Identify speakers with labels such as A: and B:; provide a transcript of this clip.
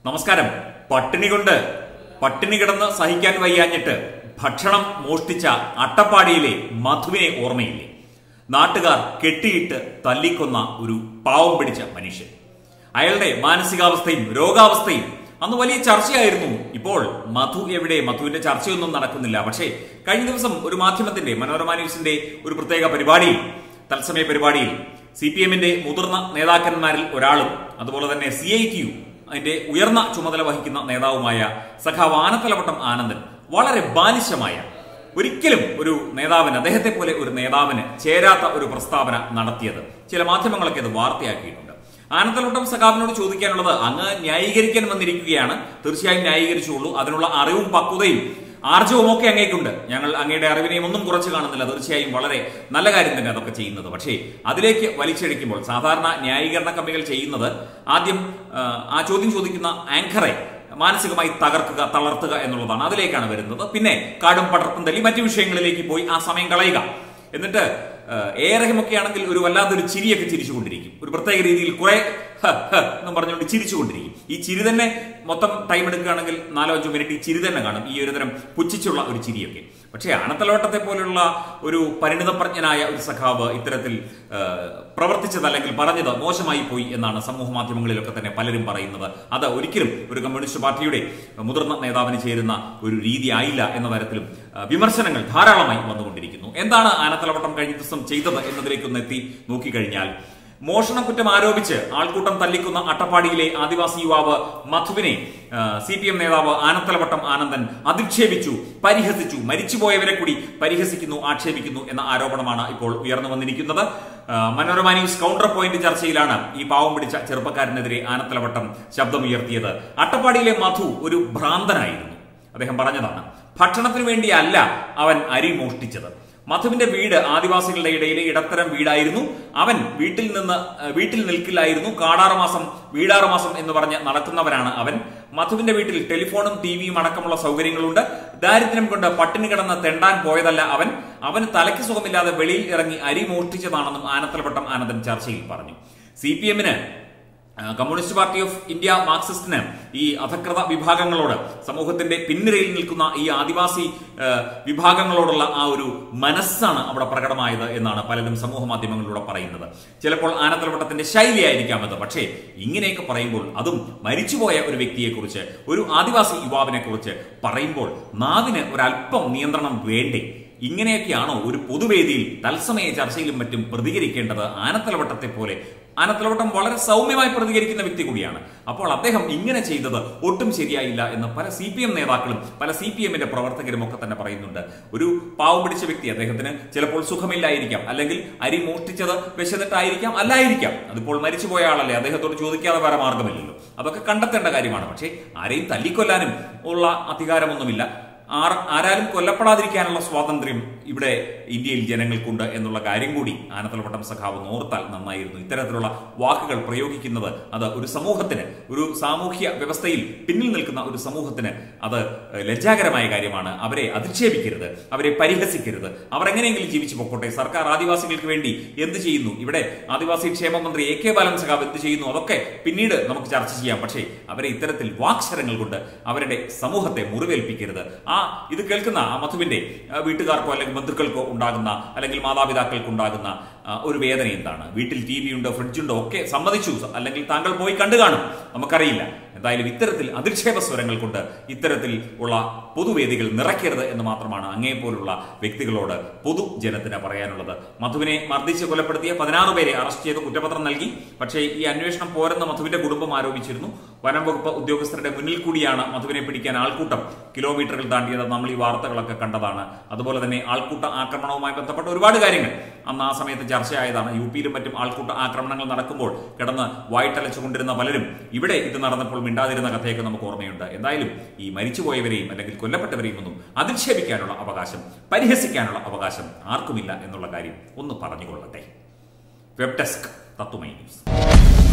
A: നമസ്കാരം പട്ടിണി കൊണ്ട് പട്ടിണി കിടന്ന് സഹിക്കാൻ വയ്യാഞ്ഞിട്ട് ഭക്ഷണം മോഷ്ടിച്ച അട്ടപ്പാടിയിലെ മധുവിനെ ഓർമ്മയില്ലേ നാട്ടുകാർ കെട്ടിയിട്ട് തല്ലിക്കൊന്ന ഒരു പാവം പിടിച്ച മനുഷ്യൻ അയാളുടെ മാനസികാവസ്ഥയും രോഗാവസ്ഥയും അന്ന് വലിയ ചർച്ചയായിരുന്നു ഇപ്പോൾ മധു എവിടെ മധുവിന്റെ ചർച്ചയൊന്നും നടക്കുന്നില്ല പക്ഷേ കഴിഞ്ഞ ദിവസം ഒരു മാധ്യമത്തിന്റെ മനോരമ ന്യൂസിന്റെ ഒരു പ്രത്യേക പരിപാടിയിൽ തത്സമയ പരിപാടിയിൽ സി പി എമ്മിന്റെ മുതിർന്ന നേതാക്കന്മാരിൽ ഒരാളും അതുപോലെ തന്നെ സി ഐ ടി യു അതിന്റെ ഉയർന്ന ചുമതല വഹിക്കുന്ന നേതാവുമായ സഖാവ് ആനത്തലവട്ടം ആനന്ദൻ വളരെ ബാലിശമായ ഒരിക്കലും ഒരു നേതാവിന് അദ്ദേഹത്തെ പോലെ ഒരു നേതാവിന് ചേരാത്ത ഒരു പ്രസ്താവന നടത്തിയത് ചില മാധ്യമങ്ങളൊക്കെ അത് വാർത്തയാക്കിയിട്ടുണ്ട് ആനന്ദലവട്ടം സഖാവിനോട് ചോദിക്കാനുള്ളത് അങ്ങ് ന്യായീകരിക്കാൻ വന്നിരിക്കുകയാണ് തീർച്ചയായും ന്യായീകരിച്ചുള്ളൂ അതിനുള്ള അറിവും പക്വതയും ആർജവും ഒക്കെ അങ്ങേക്കുണ്ട് ഞങ്ങൾ അങ്ങയുടെ അറിവിനെയും ഒന്നും കുറച്ച് കാണുന്നില്ല തീർച്ചയായും വളരെ നല്ല കാര്യം തന്നെ അതൊക്കെ ചെയ്യുന്നത് പക്ഷേ അതിലേക്ക് വലിച്ചെടുക്കുമ്പോൾ സാധാരണ ന്യായീകരണ കമ്മികൾ ചെയ്യുന്നത് ആദ്യം ആ, ആ ചോദ്യം ചോദിക്കുന്ന ആങ്കറെ മാനസികമായി തകർക്കുക തളർത്തുക എന്നുള്ളതാണ് അതിലേക്കാണ് വരുന്നത് പിന്നെ കാടും പടർത്തും തല്ലി മറ്റു വിഷയങ്ങളിലേക്ക് പോയി ആ സമയം കളയുക എന്നിട്ട് ഏറെയുമൊക്കെ ആണെങ്കിൽ ഒരു വല്ലാത്തൊരു ചിരിയൊക്കെ ചിരിച്ചുകൊണ്ടിരിക്കും ഒരു പ്രത്യേക രീതിയിൽ കുറെ ഹ, ഹ എന്നും പറഞ്ഞുകൊണ്ട് ചിരിച്ചുകൊണ്ടിരിക്കും ഈ ചിരി തന്നെ മൊത്തം ടൈം എടുക്കുകയാണെങ്കിൽ നാലോ അഞ്ചോ മിനിറ്റ് ഈ ചിരി തന്നെ കാണും ഈ ഒരു തരം പുച്ഛിച്ചുള്ള ഒരു ചിരിയൊക്കെ പക്ഷേ അണത്തലോട്ടത്തെ പോലുള്ള ഒരു പരിണിതപ്രജ്ഞനായ ഒരു സഖാവ് ഇത്തരത്തിൽ ആ, പ്രവർത്തിച്ചത് അല്ലെങ്കിൽ പറഞ്ഞത് മോശമായി പോയി എന്നാണ് സമൂഹ മാധ്യമങ്ങളിലൊക്കെ തന്നെ പലരും പറയുന്നത് അത് ഒരിക്കലും ഒരു കമ്മ്യൂണിസ്റ്റ് പാർട്ടിയുടെ മുതിർന്ന നേതാവിന് ചേരുന്ന ഒരു രീതി ആയില്ല എന്ന തരത്തിലും ആ, വിമർശനങ്ങൾ ധാരാളമായി വന്നുകൊണ്ടിരിക്കുന്നു എന്താണ് ആനത്തലവട്ടം കഴിഞ്ഞ ദിവസം ചെയ്തത് എന്നതിലേക്കൊന്ന് എത്തി നോക്കിക്കഴിഞ്ഞാൽ മോഷണ കുറ്റം ആരോപിച്ച് ആൾക്കൂട്ടം തല്ലിക്കുന്ന അട്ടപ്പാടിയിലെ ആദിവാസി യുവാവ് മധുവിനെ സി പി എം നേതാവ് ആനത്തലവട്ടം ആനന്ദൻ അധിക്ഷേപിച്ചു പരിഹസിച്ചു മരിച്ചുപോയവരെ കൂടി പരിഹസിക്കുന്നു ആക്ഷേപിക്കുന്നു എന്ന ആരോപണമാണ് ഇപ്പോൾ ഉയർന്നു വന്നിരിക്കുന്നത് ആ, മനോരമ ന്യൂസ് കൗണ്ടർ പോയിന്റ് ചർച്ചയിലാണ് ഈ പാവം പിടിച്ച ചെറുപ്പക്കാരനെതിരെ ആനത്തലവട്ടം ശബ്ദമുയർത്തിയത് അട്ടപ്പാടിയിലെ മധു ഒരു ഭ്രാന്തനായിരുന്നു അദ്ദേഹം പറഞ്ഞതാണ് ഭക്ഷണത്തിനു വേണ്ടിയല്ല അവൻ അരി മോഷ്ടിച്ചത് മധുവിന്റെ വീട് ആദിവാസികളുടെ ഇടയിലെ ഇടത്തരം വീടായിരുന്നു അവൻ വീട്ടിൽ നിന്ന് ഏഹ്, വീട്ടിൽ നിൽക്കില്ലായിരുന്നു കാടാറ് മാസം വീടാറ് മാസം എന്ന് പറഞ്ഞ് നടക്കുന്നവനാണ് അവൻ മധുവിന്റെ വീട്ടിൽ ടെലിഫോണും ടിവിയും അടക്കമുള്ള സൗകര്യങ്ങളുണ്ട് ദാരിദ്ര്യം കൊണ്ട് പട്ടിണി കിടന്ന് തെണ്ടാൻ പോയതല്ല അവൻ അവന് തലയ്ക്ക് സുഖമില്ലാതെ വെളിയിൽ ഇറങ്ങി അരി മോഷ്ടിച്ചതാണെന്നും ആനത്തലവട്ടം ആനന്ദൻ ചർച്ചയിൽ പറഞ്ഞു സി പി എമ്മിന് ആ, കമ്മ്യൂണിസ്റ്റ് പാർട്ടി ഓഫ് ഇന്ത്യ മാർക്സിസ്റ്റിന് ഈ അധകൃത വിഭാഗങ്ങളോട് സമൂഹത്തിന്റെ പിൻനിരയിൽ നിൽക്കുന്ന ഈ ആദിവാസി ആ, വിഭാഗങ്ങളോടുള്ള ആ ഒരു മനസ്സാണ് അവിടെ പ്രകടമായത് എന്നാണ് പലരും സമൂഹ മാധ്യമങ്ങളിലൂടെ പറയുന്നത് ചിലപ്പോൾ ആനത്തലവട്ടത്തിന്റെ ശൈലിയായിരിക്കാം അത് പക്ഷേ ഇങ്ങനെയൊക്കെ പറയുമ്പോൾ അതും മരിച്ചുപോയ ഒരു വ്യക്തിയെക്കുറിച്ച് ഒരു ആദിവാസി യുവാവിനെ കുറിച്ച് പറയുമ്പോൾ നാവിന് ഒരല്പം നിയന്ത്രണം വേണ്ടേ ഇങ്ങനെയൊക്കെയാണോ ഒരു പൊതുവേദിയിൽ തത്സമയ ചർച്ചയിലും മറ്റും പ്രതികരിക്കേണ്ടത് ആനത്തലവട്ടത്തെ പോലെ ആനത്തലവട്ടം വളരെ സൗമ്യമായി പ്രതികരിക്കുന്ന വ്യക്തി കൂടിയാണ് അപ്പോൾ അദ്ദേഹം ഇങ്ങനെ ചെയ്തത് ഒട്ടും ശരിയായില്ല എന്ന് പല സി പി എം നേതാക്കളും പല സി പി എമ്മിന്റെ പ്രവർത്തകരും ഒക്കെ തന്നെ പറയുന്നുണ്ട് ഒരു പാവം പിടിച്ച വ്യക്തി അദ്ദേഹത്തിന് ചിലപ്പോൾ സുഖമില്ലായിരിക്കാം അല്ലെങ്കിൽ അരി മോഷ്ടിച്ചത് വിശന്നിട്ടായിരിക്കാം അല്ലായിരിക്കാം അതിപ്പോൾ മരിച്ചുപോയ ആളല്ലേ അദ്ദേഹത്തോട് ചോദിക്കാതെ വേറെ മാർഗമില്ലല്ലോ അതൊക്കെ കണ്ടെത്തേണ്ട കാര്യമാണ് പക്ഷേ ആരെയും തല്ലിക്കൊല്ലാനും ഉള്ള അധികാരമൊന്നുമില്ല ആർ ആരാലും കൊല്ലപ്പെടാതിരിക്കാനുള്ള സ്വാതന്ത്ര്യം ഇവിടെ ഇന്ത്യയിൽ ജനങ്ങൾക്കുണ്ട് എന്നുള്ള കാര്യം കൂടി ആനത്തലവട്ടം സഖാവ് ഓർത്താൽ നന്നായിരുന്നു ഇത്തരത്തിലുള്ള വാക്കുകൾ പ്രയോഗിക്കുന്നത് അത് ഒരു സമൂഹത്തിന് ഒരു സാമൂഹ്യ വ്യവസ്ഥയിൽ പിന്നിൽ നിൽക്കുന്ന ഒരു സമൂഹത്തിന് അത് ലജ്ജാകരമായ കാര്യമാണ് അവരെ അധിക്ഷേപിക്കരുത് അവരെ പരിഹസിക്കരുത് അവർ എങ്ങനെയെങ്കിലും ജീവിച്ചു പൊക്കോട്ടെ സർക്കാർ ആദിവാസികൾക്ക് വേണ്ടി എന്ത് ചെയ്യുന്നു ഇവിടെ ആദിവാസി ക്ഷേമ മന്ത്രി എ കെ ബാലൻ സഖാവ് എന്ത് ചെയ്യുന്നു അതൊക്കെ പിന്നീട് നമുക്ക് ചർച്ച ചെയ്യാം പക്ഷേ അവരെ ഇത്തരത്തിൽ വാക്ശരങ്ങൾ കൊണ്ട് അവരുടെ സമൂഹത്തെ മുറിവേൽപ്പിക്കരുത് ആ ഇത് കേൾക്കുന്ന ആ മധുവിന്റെ ആ, വീട്ടുകാർക്കോ അല്ലെങ്കിൽ ബന്ധുക്കൾക്കോ ഉണ്ടാകുന്ന അല്ലെങ്കിൽ മാതാപിതാക്കൾക്ക് ഉണ്ടാകുന്ന ആ, ഒരു വേദന എന്താണ് വീട്ടിൽ ടി വി ഉണ്ടോ ഫ്രിഡ്ജുണ്ടോ ഒക്കെ സമ്മതിച്ചു അല്ലെങ്കിൽ താങ്കൾ പോയി കണ്ടു കാണും നമുക്കറിയില്ല എന്തായാലും ഇത്തരത്തിൽ അധിക്ഷേപ സ്വരങ്ങൾ കൊണ്ട് ഇത്തരത്തിൽ ഉള്ള പൊതുവേദികൾ നിറയ്ക്കരുത് എന്ന് മാത്രമാണ് അങ്ങേ പോലുള്ള വ്യക്തികളോട് പൊതുജനത്തിന് പറയാനുള്ളത് മധുവിനെ മർദ്ദിച്ച് കൊലപ്പെടുത്തിയ പതിനാറ് പേരെ അറസ്റ്റ് ചെയ്ത് കുറ്റപത്രം നൽകി പക്ഷേ ഈ അന്വേഷണം പോരെന്ന് മധുവിന്റെ കുടുംബം ആരോപിച്ചിരുന്നു വനം വകുപ്പ് ഉദ്യോഗസ്ഥരുടെ മുന്നിൽ കൂടിയാണ് മധുവിനെ പിടിക്കാൻ ആൾക്കൂട്ടം കിലോമീറ്ററുകൾ താണ്ടിയത് നമ്മൾ ഈ വാർത്തകളൊക്കെ കണ്ടതാണ് അതുപോലെ തന്നെ ആൾക്കൂട്ട ആക്രമണവുമായി ബന്ധപ്പെട്ട ഒരുപാട് കാര്യങ്ങൾ അന്ന് ആ സമയത്ത് ചർച്ചയായതാണ് യു പിയിലും മറ്റും ആൾക്കൂട്ട ആക്രമണങ്ങൾ നടക്കുമ്പോൾ കിടന്ന് വായിട്ടലച്ചുകൊണ്ടിരുന്ന പലരും ഇവിടെ ഇത് നടന്നപ്പോൾ മിണ്ടാതിരുന്ന കഥയൊക്കെ നമുക്ക് ഓർമ്മയുണ്ട് എന്തായാലും ഈ മരിച്ചുപോയവരെയും അല്ലെങ്കിൽ കൊല്ലപ്പെട്ടവരെയും ഒന്നും അധിക്ഷേപിക്കാനുള്ള അവകാശം പരിഹസിക്കാനുള്ള അവകാശം ആർക്കുമില്ല എന്നുള്ള കാര്യം ഒന്ന് പറഞ്ഞുകൊള്ളട്ടെ വെബ് ഡെസ്ക് തത്വമൈ ന്യൂസ്